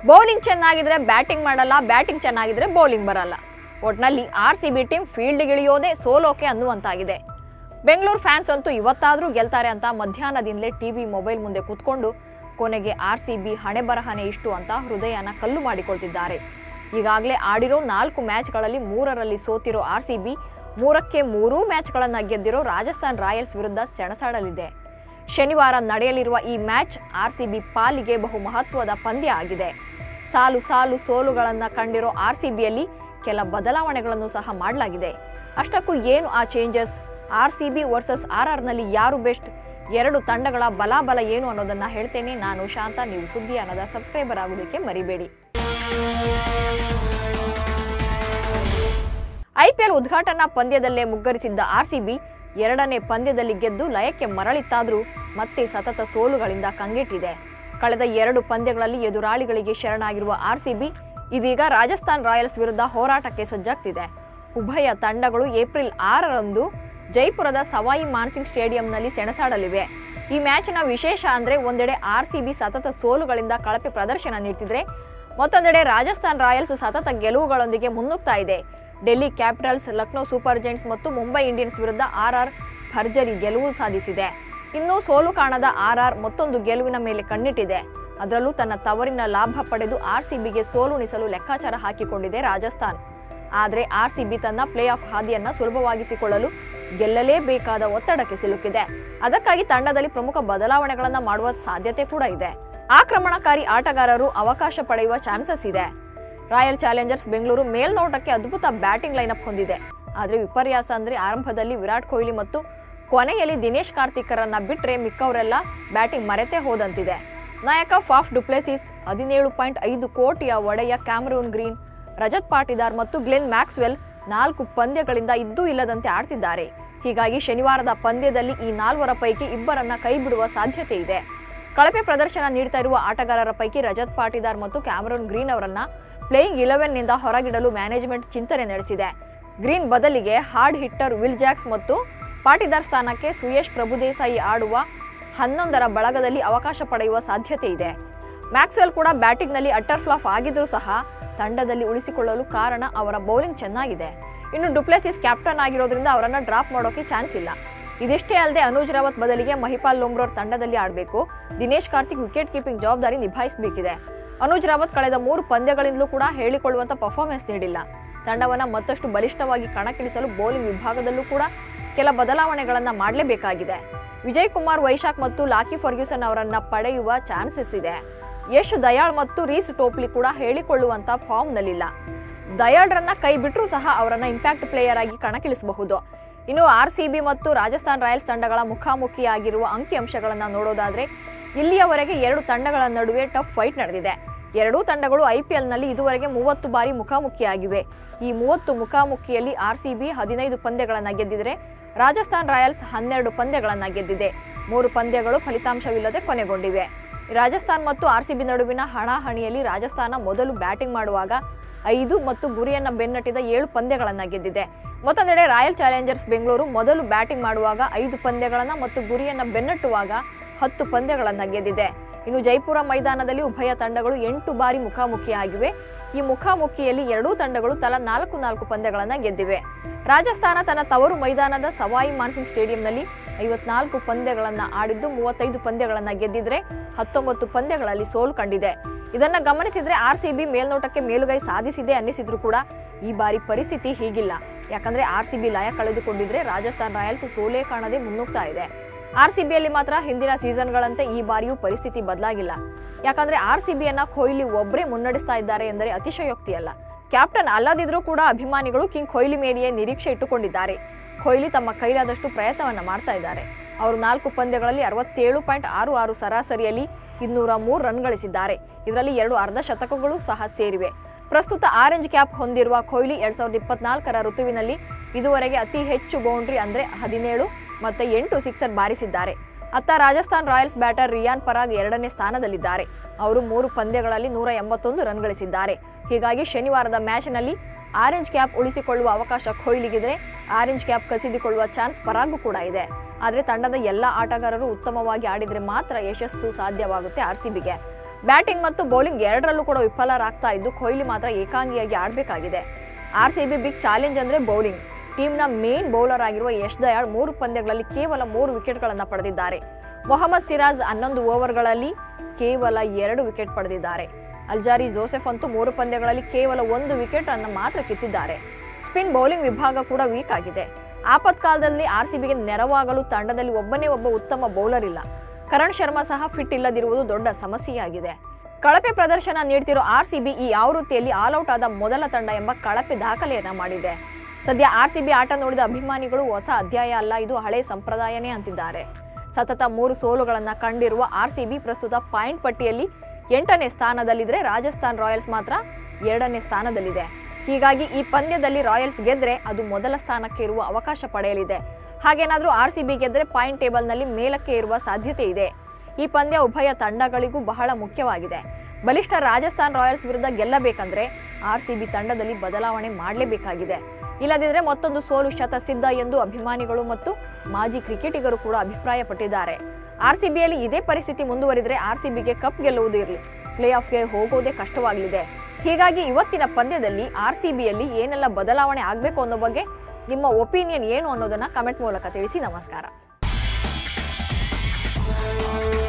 bowling ಚೆನ್ನಾಗಿದ್ರೆ batting ಮಾಡಲ್ಲ batting ಚೆನ್ನಾಗಿದ್ರೆ ಬೌಲಿಂಗ್ ಬರಲ್ಲ ಒಟ್ನಲ್ಲಿ ಆರ್ ಸಿ ಬಿ ಟೀಮ್ ಫೀಲ್ಡ್ಗಿಳಿಯೋದೇ ಸೋಲೋಕೆ ಅನ್ನುವಂತಾಗಿದೆ ಬೆಂಗಳೂರು ಫ್ಯಾನ್ಸ್ ಅಂತೂ ಇವತ್ತಾದರೂ ಗೆಲ್ತಾರೆ ಅಂತ ಮಧ್ಯಾಹ್ನದಿಂದಲೇ ಟಿವಿ ಮೊಬೈಲ್ ಮುಂದೆ ಕೂತ್ಕೊಂಡು ಕೊನೆಗೆ ಆರ್ ಸಿ ಬಿ ಹಣೆ ಬರಹನೆ ಇಷ್ಟು ಅಂತ ಹೃದಯನ ಕಲ್ಲು ಮಾಡಿಕೊಳ್ತಿದ್ದಾರೆ ಈಗಾಗಲೇ ಆಡಿರೋ ನಾಲ್ಕು ಮ್ಯಾಚ್ಗಳಲ್ಲಿ ಮೂರರಲ್ಲಿ ಸೋತಿರೋ ಆರ್ ಸಿ ಬಿ ಮೂರಕ್ಕೆ ಮೂರೂ ಮ್ಯಾಚ್ಗಳನ್ನು ಗೆದ್ದಿರೋ ರಾಜಸ್ಥಾನ್ ರಾಯಲ್ಸ್ ವಿರುದ್ಧ ಸೆಣಸಾಡಲಿದೆ ಶನಿವಾರ ನಡೆಯಲಿರುವ ಈ ಮ್ಯಾಚ್ ಆರ್ ಸಿ ಬಿ ಪಾಲಿಗೆ ಬಹು ಮಹತ್ವದ ಪಂದ್ಯ ಆಗಿದೆ ಸಾಲು ಸಾಲು ಸೋಲುಗಳನ್ನು ಕಂಡಿರೋ ಆರ್ ಸಿ ಬಿಯಲ್ಲಿ ಕೆಲ ಬದಲಾವಣೆಗಳನ್ನು ಸಹ ಮಾಡಲಾಗಿದೆ ಅಷ್ಟಕ್ಕೂ ಏನು ಆ changes R C B versus R ಆರ್ನಲ್ಲಿ ಯಾರು ಬೆಸ್ಟ್ ಎರಡು ತಂಡಗಳ ಬಲಾಬಲ ಏನು ಅನ್ನೋದನ್ನ ಹೇಳ್ತೇನೆ ನಾನು ಶಾಂತ ನೀವು ಸುದ್ದಿ ಅನ್ನದ ಸಬ್ಸ್ಕ್ರೈಬರ್ ಆಗೋದಕ್ಕೆ ಮರಿಬೇಡಿ ಐಪಿಎಲ್ ಉದ್ಘಾಟನಾ ಪಂದ್ಯದಲ್ಲೇ ಮುಗ್ಗರಿಸಿದ್ದ ಆರ್ಸಿಬಿ ಎರಡನೇ ಪಂದ್ಯದಲ್ಲಿ ಗೆದ್ದು ಲಯಕ್ಕೆ ಮರಳಿತ್ತಾದ್ರೂ ಮತ್ತೆ ಸತತ ಸೋಲುಗಳಿಂದ ಕಂಗೆಟ್ಟಿದೆ ಕಳೆದ ಎರಡು ಪಂದ್ಯಗಳಲ್ಲಿ ಎದುರಾಳಿಗಳಿಗೆ ಶರಣಾಗಿರುವ ಆರ್ಸಿಬಿ ಇದೀಗ ರಾಜಸ್ಥಾನ್ ರಾಯಲ್ಸ್ ವಿರುದ್ಧ ಹೋರಾಟಕ್ಕೆ ಸಜ್ಜಾಗ್ತಿದೆ ಉಭಯ ತಂಡಗಳು ಏಪ್ರಿಲ್ ಆರರಂದು ಜೈಪುರದ ಸವಾಯಿ ಮಾನ್ಸಿಂಗ್ ಸ್ಟೇಡಿಯಂನಲ್ಲಿ ಸೆಣಸಾಡಲಿವೆ ಈ ಮ್ಯಾಚ್ನ ವಿಶೇಷ ಅಂದ್ರೆ ಒಂದೆಡೆ ಆರ್ಸಿಬಿ ಸತತ ಸೋಲುಗಳಿಂದ ಕಳಪೆ ಪ್ರದರ್ಶನ ನೀಡ್ತಿದ್ರೆ ಮತ್ತೊಂದೆಡೆ ರಾಜಸ್ಥಾನ್ ರಾಯಲ್ಸ್ ಸತತ ಗೆಲುವುಗಳೊಂದಿಗೆ ಮುನ್ನುಗ್ತಾ ಇದೆ Delhi Capitals Lucknow Super Giants ಮತ್ತು ಮುಂಬೈ ಇಂಡಿಯನ್ಸ್ ವಿರುದ್ಧ ಆರ್ಆರ್ ಭರ್ಜರಿ ಗೆಲುವು ಸಾಧಿಸಿದೆ ಇನ್ನು ಸೋಲು ಕಾಣದ ಆರ್ಆರ್ ಮತ್ತೊಂದು ಗೆಲುವಿನ ಮೇಲೆ ಕಣ್ಣಿಟ್ಟಿದೆ ಅದರಲ್ಲೂ ತನ್ನ ತವರಿನ ಲಾಭ ಪಡೆದು ಆರ್ಸಿಬಿಗೆ ಸೋಲುಣಿಸಲು ಲೆಕ್ಕಾಚಾರ ಹಾಕಿಕೊಂಡಿದೆ ರಾಜಸ್ಥಾನ್ ಆದರೆ ಆರ್ಸಿಬಿ ತನ್ನ ಪ್ಲೇ ಆಫ್ ಹಾದಿಯನ್ನ ಸುಲಭವಾಗಿಸಿಕೊಳ್ಳಲು ಗೆಲ್ಲಲೇಬೇಕಾದ ಒತ್ತಡಕ್ಕೆ ಸಿಲುಕಿದೆ ಅದಕ್ಕಾಗಿ ತಂಡದಲ್ಲಿ ಪ್ರಮುಖ ಬದಲಾವಣೆಗಳನ್ನ ಮಾಡುವ ಸಾಧ್ಯತೆ ಕೂಡ ಇದೆ ಆಕ್ರಮಣಕಾರಿ ಆಟಗಾರರು ಅವಕಾಶ ಪಡೆಯುವ ಚಾನ್ಸಸ್ ಇದೆ ರಾಯಲ್ ಚಾಲೆಂಜರ್ಸ್ ಬೆಂಗಳೂರು ಮೇಲ್ನೋಟಕ್ಕೆ ಅದ್ಭುತ ಬ್ಯಾಟಿಂಗ್ ಲೈನಪ್ ಹೊಂದಿದೆ ಆದರೆ ವಿಪರ್ಯಾಸ ಅಂದ್ರೆ ಆರಂಭದಲ್ಲಿ ವಿರಾಟ್ ಕೊಹ್ಲಿ ಮತ್ತು ಕೊನೆಯಲ್ಲಿ ದಿನೇಶ್ ಕಾರ್ತಿಕರನ್ನ ಬಿಟ್ರೆ ಮಿಕ್ಕವರೆಲ್ಲ ಬ್ಯಾಟಿಂಗ್ ಮರೆತೇ ಹೋದಂತಿದೆ ನಾಯಕ ಫಾಫ್ ಡುಪ್ಲೆಸಿಸ್ ಹದಿನೇಳು ಪಾಯಿಂಟ್ ಐದು ಕೋಟಿಯ ಒಡೆಯ ಕ್ಯಾಮರೂನ್ ಗ್ರೀನ್ ರಜತ್ ಪಾಟಿದಾರ್ ಮತ್ತು ಗ್ಲೆನ್ ಮ್ಯಾಕ್ಸ್ವೆಲ್ ನಾಲ್ಕು ಪಂದ್ಯಗಳಿಂದ ಇದ್ದೂ ಇಲ್ಲದಂತೆ ಆಡ್ತಿದ್ದಾರೆ ಹೀಗಾಗಿ ಶನಿವಾರದ ಪಂದ್ಯದಲ್ಲಿ ಈ ನಾಲ್ವರ ಪೈಕಿ ಇಬ್ಬರನ್ನ ಕೈಬಿಡುವ ಸಾಧ್ಯತೆ ಇದೆ ಕಳಪೆ ಪ್ರದರ್ಶನ ನೀಡ್ತಾ ಇರುವ ಆಟಗಾರರ ಪೈಕಿ ರಜತ್ ಪಾಟಿದಾರ್ ಮತ್ತು ಕ್ಯಾಮರೂನ್ ಗ್ರೀನ್ ಅವರನ್ನ ಪ್ಲೇಯಿಂಗ್ ಇಲೆವೆನ್ನಿಂದ ಹೊರಗಿಡಲು ಮ್ಯಾನೇಜ್ಮೆಂಟ್ ಚಿಂತನೆ ನಡೆಸಿದೆ ಗ್ರೀನ್ ಬದಲಿಗೆ ಹಾರ್ಡ್ ಹಿಟ್ಟರ್ ವಿಲ್ ಜಾಕ್ಸ್ ಮತ್ತು ಪಾಟಿದಾರ್ ಸ್ಥಾನಕ್ಕೆ ಸುಯೇಶ್ ಪ್ರಭುದೇಸಾಯಿ ಆಡುವ ಹನ್ನೊಂದರ ಬಳಗದಲ್ಲಿ ಅವಕಾಶ ಪಡೆಯುವ ಸಾಧ್ಯತೆ ಇದೆ ಮ್ಯಾಕ್ಸ್ವೆಲ್ ಕೂಡ ಬ್ಯಾಟಿಂಗ್ನಲ್ಲಿ ಅಟ್ಟರ್ ಫ್ಲಾಪ್ ಆಗಿದ್ರೂ ಸಹ ತಂಡದಲ್ಲಿ ಉಳಿಸಿಕೊಳ್ಳಲು ಕಾರಣ ಅವರ ಬೌಲಿಂಗ್ ಚೆನ್ನಾಗಿದೆ ಇನ್ನು ಡುಪ್ಲೆಸಿಸ್ ಕ್ಯಾಪ್ಟನ್ ಆಗಿರೋದ್ರಿಂದ ಅವರನ್ನ ಡ್ರಾಪ್ ಮಾಡೋಕೆ ಚಾನ್ಸ್ ಇಲ್ಲ ಇದಿಷ್ಟೇ ಅಲ್ಲದೆ ಅನುಜ್ ರಾವತ್ ಬದಲಿಗೆ ಮಹಿಪಾಲ್ ಲೋಮ್ರೋರ್ ತಂಡದಲ್ಲಿ ಆಡಬೇಕು ದಿನೇಶ್ ಕಾರ್ತಿಕ್ ವಿಕೆಟ್ ಕೀಪಿಂಗ್ ಜವಾಬ್ದಾರಿ ನಿಭಾಯಿಸಬೇಕಿದೆ ಅನುಜ್ ರಾವತ್ ಕಳೆದ ಮೂರು ಪಂದ್ಯಗಳಿಂದಲೂ ಕೂಡ ಹೇಳಿಕೊಳ್ಳುವಂತ ಪರ್ಫಾರ್ಮೆನ್ಸ್ ನೀಡಿಲ್ಲ ತಂಡವನ್ನ ಮತ್ತಷ್ಟು ಬಲಿಷ್ಠವಾಗಿ ಕಣಕ್ಕಿಳಿಸಲು ಬೌಲಿಂಗ್ ವಿಭಾಗದಲ್ಲೂ ಕೂಡ ಕೆಲ ಬದಲಾವಣೆಗಳನ್ನ ಮಾಡಲೇಬೇಕಾಗಿದೆ ವಿಜಯ್ ಕುಮಾರ್ ವೈಶಾಖ್ ಮತ್ತು ಲಾಕಿ ಫರ್ಗ್ಯೂಸನ್ ಅವರನ್ನ ಪಡೆಯುವ ಚಾನ್ಸಸ್ ಇದೆ ಯಶ್ ದಯಾಳ್ ಮತ್ತು ರೀಸ್ ಟೋಪ್ಲಿ ಕೂಡ ಹೇಳಿಕೊಳ್ಳುವಂತ ಫಾರ್ಮ್ನಲ್ಲಿಲ್ಲ ದಯಾಳ್ರನ್ನ ಕೈ ಬಿಟ್ಟರೂ ಸಹ ಅವರನ್ನ ಇಂಪ್ಯಾಕ್ಟ್ ಪ್ಲೇಯರ್ ಆಗಿ ಕಣಕ್ಕಿಳಿಸಬಹುದು ಇನ್ನು ಆರ್ ಸಿ ಬಿ ಮತ್ತು ರಾಜಸ್ಥಾನ್ ರಾಯಲ್ಸ್ ತಂಡಗಳ ಮುಖಾಮುಖಿಯಾಗಿರುವ ಅಂಕಿಅಂಶಗಳನ್ನ ನೋಡೋದಾದ್ರೆ ಇಲ್ಲಿಯವರೆಗೆ ಎರಡು ತಂಡಗಳ ನಡುವೆ ಟಫ್ ಫೈಟ್ ನಡೆದಿದೆ ಎರಡೂ ತಂಡಗಳು ಐಪಿಎಲ್ನಲ್ಲಿ ಇದುವರೆಗೆ ಮೂವತ್ತು ಬಾರಿ ಮುಖಾಮುಖಿಯಾಗಿವೆ ಈ ಮೂವತ್ತು ಮುಖಾಮುಖಿಯಲ್ಲಿ ಆರ್ ಸಿ ಬಿ ಹದಿನೈದು ಪಂದ್ಯಗಳನ್ನ ಗೆದ್ದಿದ್ರೆ ರಾಜಸ್ಥಾನ್ ರಾಯಲ್ಸ್ ಹನ್ನೆರಡು ಪಂದ್ಯಗಳನ್ನ ಗೆದ್ದಿದೆ ಮೂರು ಪಂದ್ಯಗಳು ಫಲಿತಾಂಶವಿಲ್ಲದೆ ಕೊನೆಗೊಂಡಿವೆ ರಾಜಸ್ಥಾನ್ ಮತ್ತು ಆರ್ ಸಿ ಬಿ ನಡುವಿನ ಹಣಾಹಣಿಯಲ್ಲಿ ರಾಜಸ್ಥಾನ ಮೊದಲು ಬ್ಯಾಟಿಂಗ್ ಮಾಡುವಾಗ ಐದು ಮತ್ತು ಗುರಿಯನ್ನ ಬೆನ್ನಟ್ಟಿದ ಏಳು ಪಂದ್ಯಗಳನ್ನ ಗೆದ್ದಿದೆ ಮತ್ತೊಂದೆಡೆ ರಾಯಲ್ ಚಾಲೆಂಜರ್ಸ್ ಬೆಂಗಳೂರು ಮೊದಲು ಬ್ಯಾಟಿಂಗ್ ಮಾಡುವಾಗ ಐದು ಪಂದ್ಯಗಳನ್ನ ಮತ್ತು ಗುರಿಯನ್ನ ಬೆನ್ನಟ್ಟುವಾಗ ಹತ್ತು ಪಂದ್ಯಗಳನ್ನ ಗೆದ್ದಿದೆ ಇನ್ನು ಜೈಪುರ ಮೈದಾನದಲ್ಲಿ ಉಭಯ ತಂಡಗಳು ಎಂಟು ಬಾರಿ ಮುಖಾಮುಖಿಯಾಗಿವೆ ಈ ಮುಖಾಮುಖಿಯಲ್ಲಿ ಎರಡೂ ತಂಡಗಳು ತಲಾ ನಾಲ್ಕು ನಾಲ್ಕು ಪಂದ್ಯಗಳನ್ನ ಗೆದ್ದಿವೆ ರಾಜಸ್ಥಾನ ತನ್ನ ತವರು ಮೈದಾನದ ಸವಾಯಿ ಮಾನ್ಸಿಂಗ್ ಸ್ಟೇಡಿಯಂನಲ್ಲಿ ಐವತ್ನಾಲ್ಕು ಪಂದ್ಯಗಳನ್ನ ಆಡಿದ್ದು ಮೂವತ್ತೈದು ಪಂದ್ಯಗಳನ್ನ ಗೆದ್ದಿದ್ರೆ ಹತ್ತೊಂಬತ್ತು ಪಂದ್ಯಗಳಲ್ಲಿ ಸೋಲು ಕಂಡಿದೆ ಇದನ್ನ ಗಮನಿಸಿದ್ರೆ ಆರ್ ಸಿ ಬಿ ಮೇಲ್ನೋಟಕ್ಕೆ ಮೇಲುಗೈ ಸಾಧಿಸಿದೆ ಅನ್ನಿಸಿದ್ರು ಕೂಡ ಈ ಬಾರಿ ಪರಿಸ್ಥಿತಿ ಹೀಗಿಲ್ಲ ಯಾಕಂದ್ರೆ ಆರ್ ಸಿ ಬಿ ಲಯ ಕಳೆದುಕೊಂಡಿದ್ರೆ ರಾಜಸ್ಥಾನ್ ರಾಯಲ್ಸ್ ಸೋಲೇ ಕಾಣದೆ ಮುನ್ನುಗ್ತಾ ಇದೆ ಆರ್ ಸಿ ಬಿಯಲ್ಲಿ ಮಾತ್ರ ಹಿಂದಿನ ಸೀಸನ್ಗಳಂತೆ ಈ ಬಾರಿಯೂ ಪರಿಸ್ಥಿತಿ ಬದಲಾಗಿಲ್ಲ ಯಾಕಂದ್ರೆ ಆರ್ ಸಿ ಬಿಯನ್ನ ಕೊಹ್ಲಿ ಒಬ್ಬರೇ ಮುನ್ನಡೆಸ್ತಾ ಇದ್ದಾರೆ ಎಂದರೆ ಅತಿಶಯೋಕ್ತಿಯಲ್ಲ ಕ್ಯಾಪ್ಟನ್ ಅಲ್ಲದಿದ್ರೂ ಕೂಡ ಅಭಿಮಾನಿಗಳು ಕಿಂಗ್ ಕೊಹ್ಲಿ ಮೇಲೆಯೇ ನಿರೀಕ್ಷೆ ಇಟ್ಟುಕೊಂಡಿದ್ದಾರೆ ಕೊಹ್ಲಿ ತಮ್ಮ ಕೈಲಾದಷ್ಟು ಪ್ರಯತ್ನವನ್ನ ಮಾಡ್ತಾ ಇದ್ದಾರೆ ಅವರು ನಾಲ್ಕು ಪಂದ್ಯಗಳಲ್ಲಿ ಅರವತ್ತೇಳು ಪಾಯಿಂಟ್ ಆರು ಆರು ಸರಾಸರಿಯಲ್ಲಿ ಇನ್ನೂರ ಮೂರು ರನ್ ಗಳಿಸಿದ್ದಾರೆ ಇದರಲ್ಲಿ ಎರಡು ಅರ್ಧ ಶತಕಗಳು ಸಹ ಸೇರಿವೆ ಪ್ರಸ್ತುತ ಆರೆಂಜ್ ಕ್ಯಾಪ್ ಹೊಂದಿರುವ ಕೊಹ್ಲಿ ಎರಡ್ ಸಾವಿರದ ಇಪ್ಪತ್ನಾಲ್ಕರ ಋತುವಿನಲ್ಲಿ ಇದುವರೆಗೆ ಅತಿ ಹೆಚ್ಚು ಬೌಂಡ್ರಿ ಅಂದ್ರೆ ಹದಿನೇಳು ಮತ್ತೆ ಎಂಟು ಸಿಕ್ಸರ್ ಬಾರಿಸಿದ್ದಾರೆ ಅತ್ತ ರಾಜಸ್ಥಾನ್ ರಾಯಲ್ಸ್ ಬ್ಯಾಟರ್ ರಿಯಾನ್ ಪರಾಗ್ ಎರಡನೇ ಸ್ಥಾನದಲ್ಲಿದ್ದಾರೆ ಅವರು ಮೂರು ಪಂದ್ಯಗಳಲ್ಲಿ ನೂರ ಎಂಬತ್ತೊಂದು ರನ್ ಗಳಿಸಿದ್ದಾರೆ ಹೀಗಾಗಿ ಶನಿವಾರದ ಮ್ಯಾಚ್ನಲ್ಲಿ ಆರೆಂಜ್ ಕ್ಯಾಪ್ ಉಳಿಸಿಕೊಳ್ಳುವ ಅವಕಾಶ ಕೊಹ್ಲಿಗಿದ್ರೆ ಆರೆಂಜ್ ಕ್ಯಾಪ್ ಕಸಿದುಕೊಳ್ಳುವ ಚಾನ್ಸ್ ಪರಾಗೂ ಕೂಡ ಇದೆ ಆದರೆ ತಂಡದ ಎಲ್ಲ ಆಟಗಾರರು ಉತ್ತಮವಾಗಿ ಆಡಿದ್ರೆ ಮಾತ್ರ ಯಶಸ್ಸು ಸಾಧ್ಯವಾಗುತ್ತೆ ಆರ್ ಸಿ ಬಿಗೆ ಬ್ಯಾಟಿಂಗ್ ಮತ್ತು ಬೌಲಿಂಗ್ ಎರಡರಲ್ಲೂ ಕೂಡ ವಿಫಲರಾಗ್ತಾ ಇದ್ದು ಕೊಹ್ಲಿ ಮಾತ್ರ ಏಕಾಂಗಿಯಾಗಿ ಆಡಬೇಕಾಗಿದೆ R C B big challenge ಅಂದ್ರೆ ಬೌಲಿಂಗ್ ಟೀಮ್ನ ಮೇನ್ ಬೌಲರ್ ಆಗಿರುವ ಯಶ್ ದಯಾಳ್ ಮೂರು ಪಂದ್ಯಗಳಲ್ಲಿ ಕೇವಲ ಮೂರು ವಿಕೆಟ್ಗಳನ್ನು ಪಡೆದಿದ್ದಾರೆ ಮೊಹಮ್ಮದ್ ಸಿರಾಜ್ ಹನ್ನೊಂದು ಓವರ್ಗಳಲ್ಲಿ ಕೇವಲ ಎರಡು ವಿಕೆಟ್ ಪಡೆದಿದ್ದಾರೆ ಅಲ್ಜಾರಿ ಜೋಸೆಫ್ ಅಂತೂ ಮೂರು ಪಂದ್ಯಗಳಲ್ಲಿ ಕೇವಲ ಒಂದು ವಿಕೆಟ್ ಅನ್ನು ಮಾತ್ರ ಕಿತ್ತಿದ್ದಾರೆ ಸ್ಪಿನ್ ಬೌಲಿಂಗ್ ವಿಭಾಗ ಕೂಡ ವೀಕ್ ಆಗಿದೆ ಆಪತ್ಕಾಲದಲ್ಲಿ ಆರ್ ಸಿ ಬಿಗೆ ನೆರವಾಗಲು ತಂಡದಲ್ಲಿ ಒಬ್ಬನೇ ಒಬ್ಬ ಉತ್ತಮ ಬೌಲರ್ ಇಲ್ಲ ಕರಣ್ ಶರ್ಮಾ ಸಹ ಫಿಟ್ ಇಲ್ಲದಿರುವುದು ದೊಡ್ಡ ಸಮಸ್ಯೆಯಾಗಿದೆ ಕಳಪೆ ಪ್ರದರ್ಶನ ನೀಡ್ತಿರೋ ಆರ್ ಸಿ ಬಿ ಈ ಆವೃತ್ತಿಯಲ್ಲಿ ಆಲ್ಔಟ್ ಆದ ಮೊದಲ ತಂಡ ಎಂಬ ಕಳಪೆ ದಾಖಲೆಯನ್ನ ಮಾಡಿದೆ ಸದ್ಯ ಆರ್ ಸಿ ಬಿ ಆಟ ನೋಡಿದ ಅಭಿಮಾನಿಗಳು ಹೊಸ ಅಧ್ಯಾಯ ಅಲ್ಲ ಇದು ಹಳೆ ಸಂಪ್ರದಾಯನೇ ಅಂತಿದ್ದಾರೆ ಸತತ ಮೂರು ಸೋಲುಗಳನ್ನ ಕಂಡಿರುವ ಆರ್ ಸಿ ಬಿ ಪ್ರಸ್ತುತ ಪಾಯಿಂಟ್ ಪಟ್ಟಿಯಲ್ಲಿ ಎಂಟನೇ ಸ್ಥಾನದಲ್ಲಿದ್ರೆ ರಾಜಸ್ಥಾನ್ ರಾಯಲ್ಸ್ ಮಾತ್ರ ಎರಡನೇ ಸ್ಥಾನದಲ್ಲಿದೆ ಹೀಗಾಗಿ ಈ ಪಂದ್ಯದಲ್ಲಿ ರಾಯಲ್ಸ್ ಗೆದ್ರೆ ಅದು ಮೊದಲ ಸ್ಥಾನಕ್ಕೆ ಇರುವ ಅವಕಾಶ ಪಡೆಯಲಿದೆ ಹಾಗೇನಾದ್ರೂ ಆರ್ ಸಿ ಬಿ ಗೆದ್ರೆ ಪಾಯಿಂಟ್ ಟೇಬಲ್ನಲ್ಲಿ ಮೇಲಕ್ಕೆ ಇರುವ ಸಾಧ್ಯತೆ ಇದೆ ಈ ಪಂದ್ಯ ಉಭಯ ತಂಡಗಳಿಗೂ ಬಹಳ ಮುಖ್ಯವಾಗಿದೆ ಬಲಿಷ್ಠ ರಾಜಸ್ಥಾನ್ ರಾಯಲ್ಸ್ ವಿರುದ್ಧ ಗೆಲ್ಲಬೇಕಂದ್ರೆ ಆರ್ ಸಿ ಬಿ ತಂಡದಲ್ಲಿ ಬದಲಾವಣೆ ಮಾಡಲೇಬೇಕಾಗಿದೆ ಇಲ್ಲದಿದ್ರೆ ಮತ್ತೊಂದು ಸೋಲು ಶತಸಿದ್ಧ ಎಂದು ಅಭಿಮಾನಿಗಳು ಮತ್ತು ಮಾಜಿ ಕ್ರಿಕೆಟಿಗರು ಕೂಡ ಅಭಿಪ್ರಾಯಪಟ್ಟಿದ್ದಾರೆ ಆರ್ ಸಿ ಬಿಯಲ್ಲಿ ಇದೇ ಪರಿಸ್ಥಿತಿ ಮುಂದುವರಿದ್ರೆ ಆರ್ ಸಿ ಬಿಗೆ ಕಪ್ ಗೆಲ್ಲುವುದು ಇರಲಿ ಪ್ಲೇ ಆಫ್ಗೆ ಹೋಗೋದೇ ಕಷ್ಟವಾಗಲಿದೆ ಹೀಗಾಗಿ ಇವತ್ತಿನ ಪಂದ್ಯದಲ್ಲಿ ಆರ್ ಸಿ ಬಿಯಲ್ಲಿ ಏನೆಲ್ಲ ಬದಲಾವಣೆ ಆಗಬೇಕು ಅನ್ನೋ ಬಗ್ಗೆ ನಿಮ್ಮ ಒಪಿನಿಯನ್ ಏನು ಅನ್ನೋದನ್ನ ಕಮೆಂಟ್ ಮೂಲಕ ತಿಳಿಸಿ ನಮಸ್ಕಾರ